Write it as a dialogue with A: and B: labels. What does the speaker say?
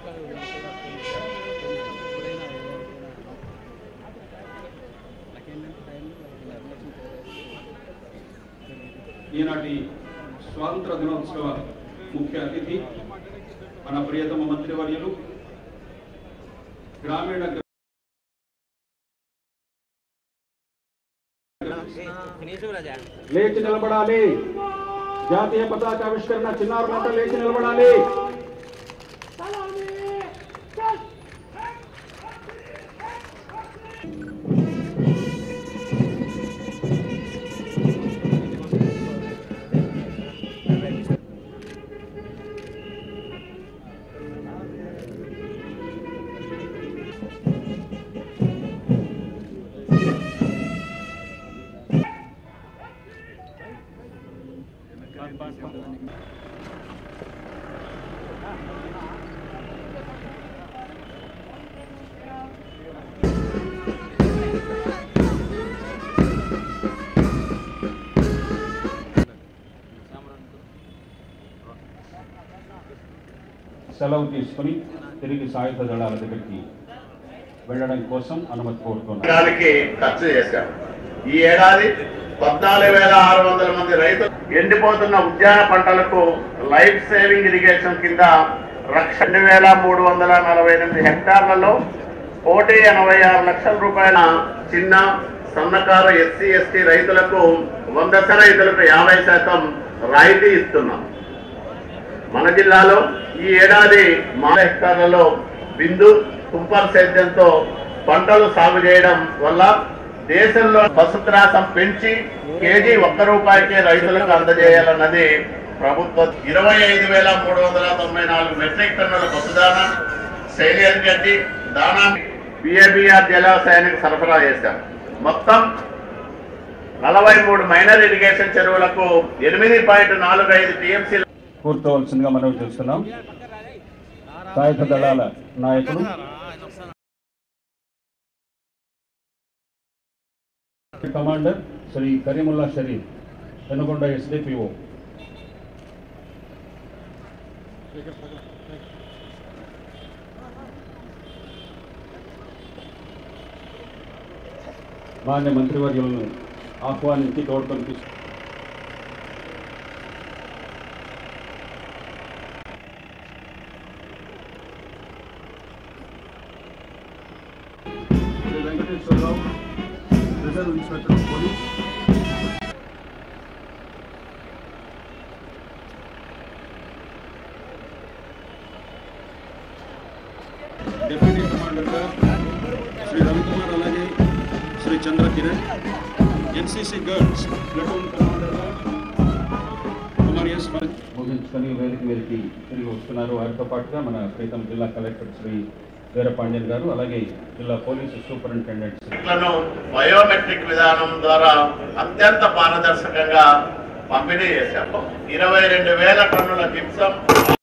A: ఈనాటి స్వాతంత్ర దినోత్సవ ముఖ్య అతిథి మన ప్రియతమ మంత్రివర్యులు గ్రామీణ లేచి నిలబడాలి జాతీయ పతాక ఆవిష్కరణ చిన్నారులంతా లేచి నిలబడాలి సెలవు తీసుకుని తిరిగి సాయుధ దళాల దగ్గరికి వెళ్ళడం కోసం అనుమతి కోరుతున్నాను
B: దానికి ఖర్చు చేశాం ఈ ఏడాది పద్నాలుగు వేల ఆరు వందల మంది రైతులు ఎండిపోతున్న ఉద్యాన పంటలకు లైఫ్ సేవింగ్ ఇరిగేషన్ కింద లక్ష రెండు వేల మూడు వందల నలభై ఎనిమిది హెక్టార్లలో కోటి ఎనభై ఆరు లక్షల రూపాయల చిన్న సన్నకారు ఎస్సీ ఎస్టీ రైతులకు వంద రైతులకు యాభై శాతం రాయితీ ఇస్తున్నాం మన జిల్లాలో ఈ ఏడాది మా హెక్టార్లలో బిందు తుంపర్ సేద్యంతో పంటలు సాగు చేయడం వల్ల దేశంలో పశుత్రాసం పెంచి కేజీ ఒక్క రూపాయికే రైతులకు అందజేయాలన్నది ప్రభుత్వం ఇరవై ఐదు వేల మూడు వందల తొంభై నాలుగు మెట్రిక్ టన్నుల పశుదాన శైలియన్ గడ్డి దానా బిఏబిఆర్ జలాశయానికి సరఫరా చేశాం మొత్తం నలభై మూడు మైనర్ ఇరిగేషన్ చెరువులకు ఎనిమిది పాయింట్ నాలుగు ఐదు టీఎంసీ
A: కూర్చోవలసిందిగా మనం చూస్తున్నాం సాయుధ దళాల నాయకులు కమాండర్ శ్రీ కరీముల్లా షరీఫ్ పెనుగొండ ఎస్డిపిఓ మాన్య మంత్రివర్యులను ఆహ్వానించి తోడ్కొని తీసుకు Shri Venkateswara Rao reserve inspector of police deputy కమాండర్గా శ్రీ రవికుమార్ అలాగే Shri Chandra Kiran NCC girls platoon కమాండర్గా కుమార్ ఎస్ ముగించుకొని వేదిక మీదకి తిరిగి వస్తున్నారు వారితో పాటుగా మన ప్రీతం జిల్లా కలెక్టర్ శ్రీ వీరపాండ్యన్ గారు అలాగే జిల్లా పోలీసు సూపరింటెండెంట్ శ్రీ
B: లను బయోమెట్రిక్ విధానం ద్వారా అత్యంత పారదర్శకంగా పంపిణీ చేశాము ఇరవై రెండు వేల టన్నుల జిప్సం